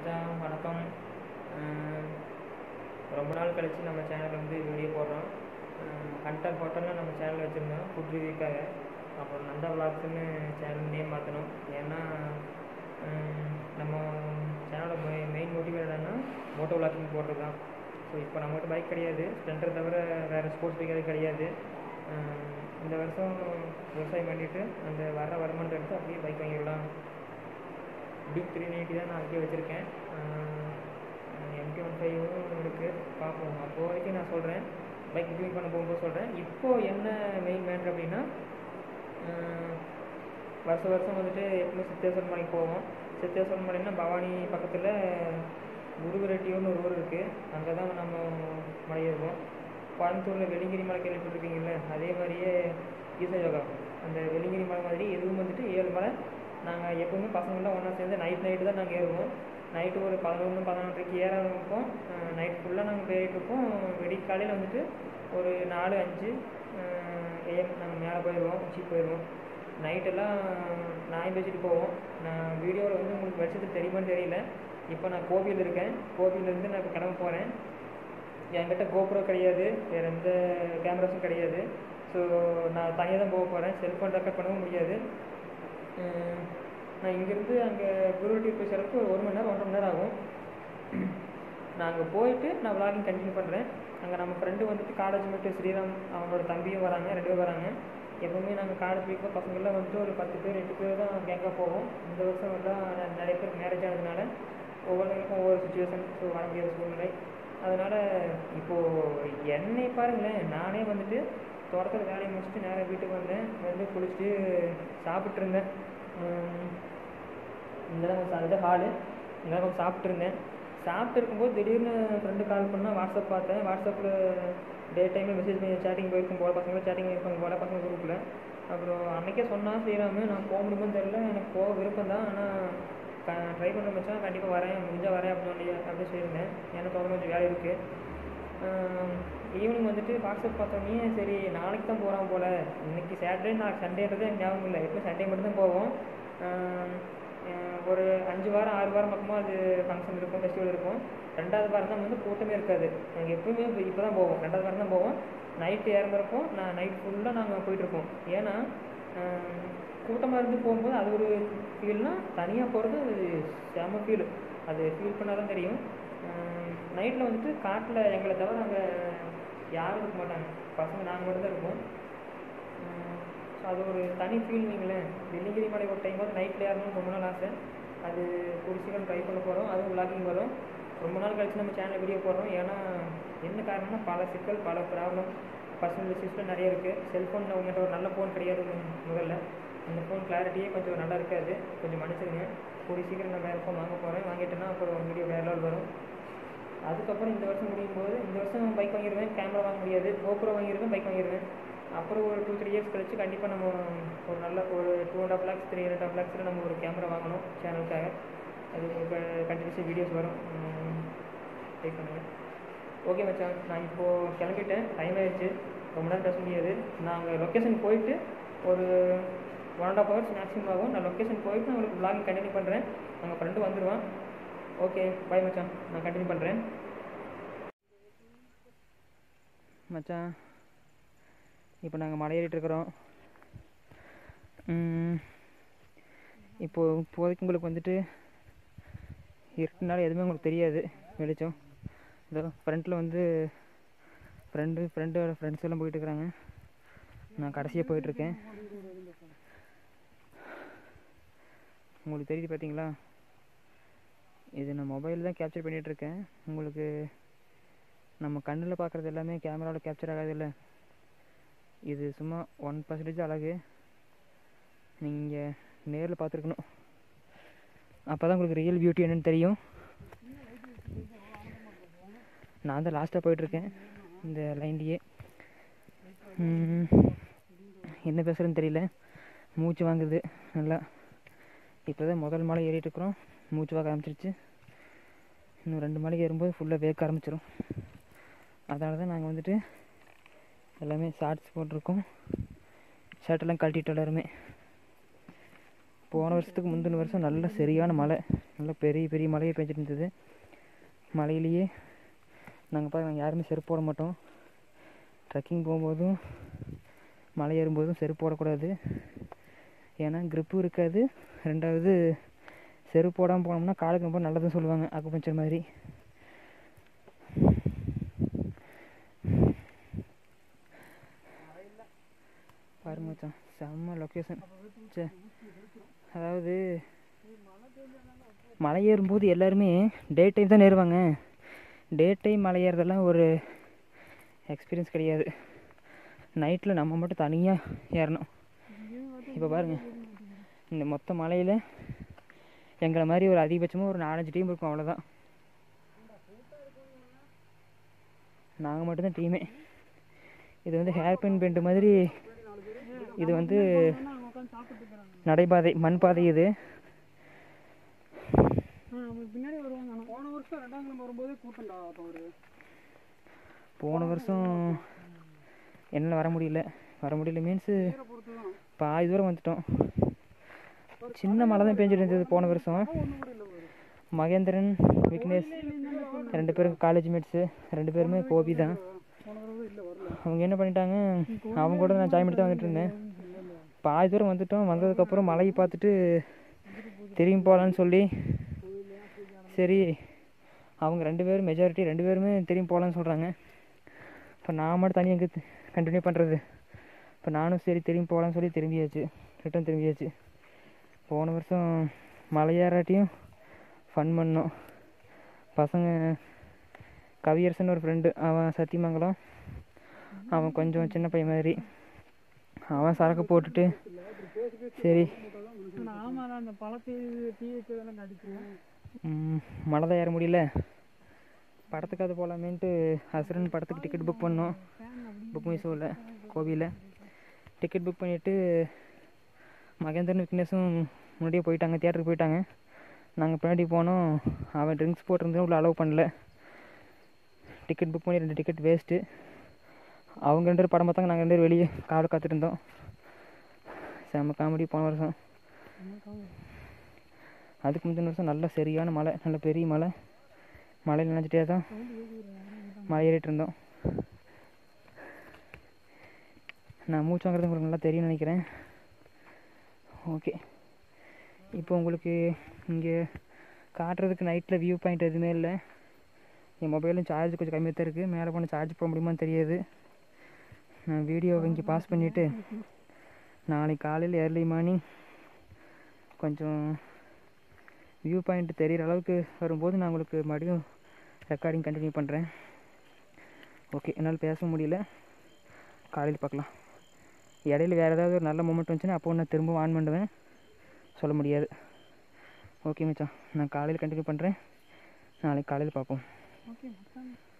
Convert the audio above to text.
மச்சான் வணக்கம் அஹ் ரொம்ப நாள் கழிச்சு நம்ம சேனல் வந்து வீடியோ போடுறோம் ஹண்டர் ஹோட்டல்னு நம்ம சேனல் வச்சுருந்தோம் ஃபுட் ரிவ்யூக்காக அப்புறம் நந்தா விளாக்ஸ்னு சேனல் நேம் மாற்றணும் ஏன்னா அஹ் நம்ம சேனலோட மெயின் மெயின் மோட்டிவ் என்னன்னா மோட்டோ விளாக்கிங் போடுறது தான் ஸோ இப்போ நம்மகிட்ட பைக் கிடையாது ஸ்ப்ளெண்டர் தவிர வேறு ஸ்போர்ட்ஸ் பைக் எதுவும் கிடையாது அஹ் இந்த வருஷம் விவசாயம் பண்ணிவிட்டு அந்த வர வருமானத்தை எடுத்து அப்படியே பைக் வாங்கிடலாம் டியூக் த்ரீ நைன்ட்டி தான் நான் அங்கேயே வச்சுருக்கேன் எம்டி ஒன் ஃபைவும் இருக்குது பார்ப்போம் அப்போ வரைக்கும் நான் சொல்கிறேன் பைக் ரிவ்யூ பண்ண போகும்போது சொல்கிறேன் இப்போது என்ன மெயின் மேட்ரு அப்படின்னா அஹ் வருஷம் வருஷம் வந்துட்டு எப்பவுமே சித்தேஸ்வரன் மலைக்கு போவோம் சித்தேஸ்வரன் மலைன்னா பவானி பக்கத்தில் குருவிரட்டியூர்னு ஒரு ஊர் இருக்குது அங்கே தான் நம்ம மலை ஏறுவோம் கோயம்புத்தூரில் வெள்ளிங்கிரி மலை கேள்விப்பட்டிருக்கீங்கல்ல அதே மாதிரியே ஈசா யோகா அந்த வெள்ளிங்கிரி மலை மாதிரி இதுவும் வந்துட்டு ஏழு மலை நாங்கள் எப்பவுமே பசங்கள்லாம் ஒன்றா சேர்ந்து நைட் நைட்டு தான் நாங்கள் ஏறுவோம் நைட்டு ஒரு பதினொன்று பதினொன்றரைக்கு ஏற ஆரம்பிப்போம் நைட் ஃபுல்லாக நாங்கள் போயிட்டு இருப்போம் வெடி காலையில் வந்துட்டு ஒரு நாலு அஞ்சு ஏஎம் நாங்கள் மேலே போயிடுவோம் உச்சி போயிடுவோம் நைட்டெல்லாம் நாய் பேசிட்டு போவோம் நான் வீடியோவில் வந்து உங்களுக்கு வச்சது தெரியுமான்னு தெரியல இப்போ நான் கோபியில் இருக்கேன் கோபியிலேருந்து நான் இப்போ கிளம்ப போகிறேன் என்கிட்ட கோப்ரோ கிடையாது வேறு எந்த கேமராஸும் கிடையாது ஸோ நான் தனியாக தான் போக போகிறேன் செல்ஃபோன் ரெக்கார்ட் பண்ணவும் முடியாது அஹ் நான் இங்கேருந்து அங்கே குருவட்டி போய் சேரக்கு ஒரு ஒரு மணி நேரம் ஒன்றரை மணி நேரம் ஆகும் நான் அங்கே போயிட்டு நான் vlogging கண்டினியூ பண்ணுறேன் அங்கே நம்ம ஃப்ரெண்டு வந்துட்டு காலேஜ் மட்டும் ஸ்ரீராம் அவங்களோட தம்பியும் வராங்க ரெண்டு பேர் வராங்க எப்பவுமே நாங்கள் காலேஜ் போய்க்கும் பசங்கள்லாம் வந்துட்டு ஒரு பத்து பேர் எட்டு பேர் தான் கேங்காக போவோம் இந்த வருஷம் எல்லாம் நெ- நிறைய பேர் மேரேஜ் ஆனதுனால ஒவ்வொருத்தருக்கும் ஒவ்வொரு சுச்சுவேஷன் ஸோ வர முடியாத சூழ்நிலை அதனால் இப்போது என்னை பாருங்களேன் நானே வந்துட்டு தோட்டத்தில் வேலையை முடிச்சுட்டு நேராக வீட்டுக்கு வந்தேன் வந்து குளிச்சுட்டு சாப்பிட்டு இருந்தேன் உம், இந்த அதுதான் ஹாலு இங்கே கொஞ்சம் சாப்பிட்டு இருந்தேன் சாப்பிட்டு இருக்கும்போது திடீர்னு ஃப்ரெண்டு கால் பண்ணால் வாட்ஸ்அப் பார்த்தேன் வாட்ஸ்அப்பில் டே டைமில் மெசேஜ் பண்ணி சேட்டிங் போயிருக்கும் போல பசங்களும் சேட்டிங் இருப்பாங்க போல பசங்க குரூப்பில் அப்புறம் அன்றைக்கே சொன்னா செய்யலாமே நான் போக முடியுமோன்னு தெரியல எனக்கு போக விருப்பம் தான் ஆனால் ட்ரை பண்ண மச்சான் கண்டிப்பாக வரேன் முடிஞ்சால் வரேன் அப்படின்னு சொல்லி அப்படியே சொல்லியிருந்தேன் எனக்கு தொடர்ந்து கொஞ்சம் வேலை இருக்குது ஈவினிங் வந்துட்டு வாட்ஸ்அப் பார்த்தோன்னே சரி நாளைக்கு தான் போகிறோம் போல் இன்னைக்கு சாட்டர்டே நாளைக்கு சண்டேன்றது எனக்கு ஞாபகம் இல்லை எப்போ சண்டே மட்டும் தான் போவோம் ஆஹ் ஆஹ் ஒரு அஞ்சு வாரம் ஆறு வாரம் பக்கமாக அது ஃபங்க்ஷன் இருக்கும் ஃபெஸ்டிவல் இருக்கும் ரெண்டாவது வாரம் தான் வந்து கூட்டமே இருக்காது நாங்கள் எப்பவுமே இப்போ தான் போவோம் ரெண்டாவது வாரம் தான் போவோம் நைட்டு இறங்குறப்போ நான் நைட் ஃபுல்லாக நாங்கள் போயிட்டுருப்போம் ஏன்னா கூட்டமாக இருந்து போகும்போது அது ஒரு ஃபீல்னா தனியாக போகிறது அது செம ஃபீல் அது ஃபீல் பண்ணால் தான் தெரியும் நைட்டில் வந்துட்டு காட்டில் எங்களை தவிர அங்கே யாரும் இருக்க மாட்டாங்க பசங்க நாங்கள் மட்டும் தான் இருப்போம் ஸோ அது ஒரு தனி ஃபீல் வைங்களேன் வெள்ளிங்கிரி மலை ஒரு டைம் வந்து நைட்டில் ஏறணும்னு ரொம்ப நாள் ஆசை அது கூடி சீக்கிரம் ட்ரை பண்ண போகிறோம் அதுவும் vlogging வரும் ரொம்ப நாள் கழிச்சு நம்ம சேனல் வீடியோ போடுறோம் ஏன்னா என்ன காரணம்னா பல சிக்கல் பல ப்ராப்ளம் பர்சனல் இஷ்யூஸ்லாம் நிறைய இருக்குது செல்ஃபோனில் உங்கள்கிட்ட ஒரு நல்ல ஃபோன் கிடையாது முதல்ல அந்த ஃபோன் கிளாரிட்டியே கொஞ்சம் நல்லா இருக்காது கொஞ்சம் மன்னிச்சிடுங்க கூடி சீக்கிரம் நான் வேறு ஃபோன் வாங்க போகிறேன் வாங்கிட்டேன்னா அப்புறம் வீடியோ வேறு லெவல் வரும் அதுக்கப்புறம் இந்த வருஷம் முடியும் போது இந்த வருஷம் பைக் வாங்கிடுவேன் கேமரா வாங்க முடியாது கோப்ரோ வாங்கிடுவேன் பைக் வாங்கிடுவேன் அப்புறம் ஒரு டூ த்ரீ இயர்ஸ் கழிச்சு கண்டிப்பாக நம்ம ஒரு நல்ல ஒரு two and half lakhs three and half லேக்ஸில் நம்ம ஒரு கேமரா வாங்கணும் சேனலுக்காக அது உங்களுக்கு கண்டினியூஸாக வீடியோஸ் வரும் வெயிட் பண்ணுங்கள் ஓகே மச்சான் நான் இப்போது கிளம்பிட்டேன் டைம் ஆயிடுச்சு ரொம்ப நேரம் பேச முடியாது நான் அங்கே லொக்கேஷன் போயிட்டு ஒரு one and half hours maximum ஆகும் நான் லொக்கேஷன் போயிட்டு நான் உங்களுக்கு vlogging கண்டினியூ பண்ணுறேன் அங்கே ஃப்ரெண்டு வந்துடுவான் ஓகே பாய் மச்சான் நான் கண்டினியூ பண்ணுறேன் மச்சான் இப்போ நாங்கள் மலை ஏறிட்டு இருக்கிறோம் ம், இப்போ இப்போதைக்கு உங்களுக்கு வந்துட்டு இருட்டுனால எதுவுமே உங்களுக்கு தெரியாது வெளிச்சம் இதோ ஃப்ரண்ட்டில் வந்து ஃப்ரெண்டு ஃப்ரெண்டோட ஃப்ரெண்ட்ஸ் எல்லாம் போயிட்டு இருக்கிறாங்க நான் கடைசியாக போயிட்டுருக்கேன் உங்களுக்கு தெரியுது பார்த்தீங்களா இது நான் மொபைல் தான் கேப்சர் பண்ணிகிட்ருக்கேன் உங்களுக்கு நம்ம கண்ணில் பார்க்குறது எல்லாமே கேமராவில் கேப்சர் ஆகாதுல்ல இது சும்மா ஒன் பர்சன்டேஜ் அழகு நீங்கள் நேரில் பார்த்துருக்கணும் அப்போ தான் உங்களுக்கு ரியல் பியூட்டி என்னன்னு தெரியும் நான் தான் லாஸ்ட்டாக போயிட்டுருக்கேன் இந்த லைன்லேயே என்ன பேசுகிறேன்னு தெரியல மூச்சு வாங்குது நல்லா இப்போ தான் முதல் மலை ஏறிட்டு இருக்கிறோம் மூச்சு வாங்க ஆரம்பிச்சிருச்சு இன்னும் ரெண்டு மலைக்கு ஏறும்போது ஃபுல்லாக வேர்க்க ஆரம்பிச்சிடும் அதனால தான் நாங்கள் வந்துட்டு எல்லாமே ஷார்ட்ஸ் போட்டிருக்கோம் ஷர்ட்டெல்லாம் கழட்டிட்டு எல்லாருமே போன வருஷத்துக்கு முந்தின வருஷம் நல்ல சரியான மழை நல்ல பெரிய பெரிய மழையே பெஞ்சிட்டு இருந்தது மழையிலேயே நாங்கள் பாருங்க நாங்கள் யாருமே செருப்பு போட மாட்டோம் ட்ரெக்கிங் போகும்போதும் மலை ஏறும்போதும் செருப்பு போடக்கூடாது ஏன்னா க்ரிப்பும் இருக்காது ரெண்டாவது செருப்பு போடாமல் போனோம்னா காலுக்கு ரொம்ப நல்லதுன்னு சொல்லுவாங்க அக்குபஞ்சர் மாதிரி பாருங்க மச்சான் செம்ம லொக்கேஷன் சே அதாவது மலை ஏறும்போது எல்லாருமே டே டைம் தான் ஏறுவாங்க டே டைம் மலை ஏறுறதெல்லாம் ஒரு எக்ஸ்பீரியன்ஸ் கிடையாது நைட்டில் நம்ம மட்டும் தனியாக ஏறணும் இப்போ பாருங்க இந்த மொத்த மலையில் எங்களை மாதிரி ஒரு அதிகபட்சமாக ஒரு நாலஞ்சு டீம் இருக்கும் அவ்வளோதான் நாங்கள் மட்டும்தான் டீமே இது வந்து ஹேர் பின் பெண்ட் மாதிரி இது வந்து நடைபாதை மண் பாதை இது பின்னாடி வருவாங்க ஆனா போன வருஷம் ரெண்டாம் கிழமை வரும்போதே கூட்டம்டா அப்போ ஒரு போன வருஷம் என்னால் வர முடியல வர முடியல மீன்ஸு பேரை பொறுத்து தான் பாதி தூரம் வந்துட்டோம் சின்ன மழை தான் பெஞ்சிட்டு இருந்தது போன வருஷம் ஒன்றும் கூட இல்லை ஒரு மகேந்திரன் விக்னேஷ் ரெண்டு பேரும் காலேஜ் மேட்ஸு ரெண்டு பேருமே கோபி தான் போன தடவை இல்லை வரல அவங்க என்ன பண்ணிட்டாங்க அவங்க கூட நான் ஜாயின் பண்ணி தான் வந்துட்டு இருந்தேன் பாதி தூரம் வந்துட்டோம் வந்ததுக்கப்புறம் மலையை பார்த்துட்டு திரும்பி போகலான்னு சொல்லி சரி அவங்க ரெண்டு பேரும் மெஜாரிட்டி ரெண்டு பேருமே திரும்பி போகலான்னு சொல்கிறாங்க இப்போ நான் மட்டும் தனியாக எங்கே கண்டினியூ பண்ணுறது இப்போ நானும் சரி திரும்பி போகலான்னு சொல்லி திரும்பியாச்சு ரிட்டன் திரும்பியாச்சு போன வருஷம் மலையேறாட்டியும் ஃபன் பண்ணோம் பசங்க கவியரசன் ஒரு ஃப்ரெண்டு அவன் சத்தியமங்கலம் அவன் கொஞ்சம் சின்ன பையன் மாதிரி அவன் சரக்கு போட்டுட்டு சரி ஆமாம் அந்த பழத்தை டீ வச்சதெல்லாம் கடிச்சிருவேன் ம், மலை தான் ஏற முடியல படத்துக்கு அது போகலாமேன்ட்டு ஹசரன் படத்துக்கு டிக்கெட் புக் பண்ணோம் புக் மை ஷோவில் கோவிலில் டிக்கெட் புக் பண்ணிவிட்டு மகேந்திரன் விக்னேஷும் முன்னாடியே போயிட்டாங்க தியேட்டருக்கு போயிட்டாங்க நாங்கள் பின்னாடி போனோம் அவன் ட்ரிங்க்ஸ் போட்டிருந்தா உள்ள அலோவ் பண்ணல டிக்கெட் புக் பண்ணி ரெண்டு டிக்கெட் வேஸ்ட்டு அவங்க ரெண்டு பேரும் படம் பார்த்தாங்க நாங்கள் ரெண்டு பேரும் வெளியே காவல் காத்துட்டு இருந்தோம் செம்ம காமெடி போன வருஷம் அதுக்கு முந்தின வருஷம் நல்ல சரியான மழை நல்ல பெரிய மழை மழையில் நினைச்சிட்டே தான் மலை ஏறிட்டு இருந்தோம் நான் மூச்சு வாங்குறது உங்களுக்கு நல்லா தெரியும்னு நினைக்கிறேன் ஓகே இப்போ உங்களுக்கு இங்கே காட்டுறதுக்கு நைட்டில் வியூ பாயிண்ட் எதுவுமே இல்லை என் மொபைலும் சார்ஜ் கொஞ்சம் கம்மியாக தான் இருக்குது மேலே போனால் சார்ஜ் போட முடியுமான்னு தெரியாது நான் வீடியோவை இங்கே பாஸ் பண்ணிவிட்டு நாளைக்கு காலையில் ஏர்லி மார்னிங் கொஞ்சம் வியூ பாயிண்ட் தெரிகிற அளவுக்கு வரும்போது நான் உங்களுக்கு மறுபடியும் ரெக்கார்டிங் கண்டினியூ பண்ணுறேன் ஓகே என்னால் பேச முடியல காலையில் பார்க்கலாம் இடையில வேறு ஏதாவது ஒரு நல்ல மூமெண்ட் வந்துச்சுன்னா அப்போ நான் திரும்ப ஆன் பண்ணுவேன் சொல்ல முடியாது ஓகே மச்சான் நான் காலையில் கண்டினியூ பண்ணுறேன் நாளைக்கு காலையில் பார்ப்போம் ஓகே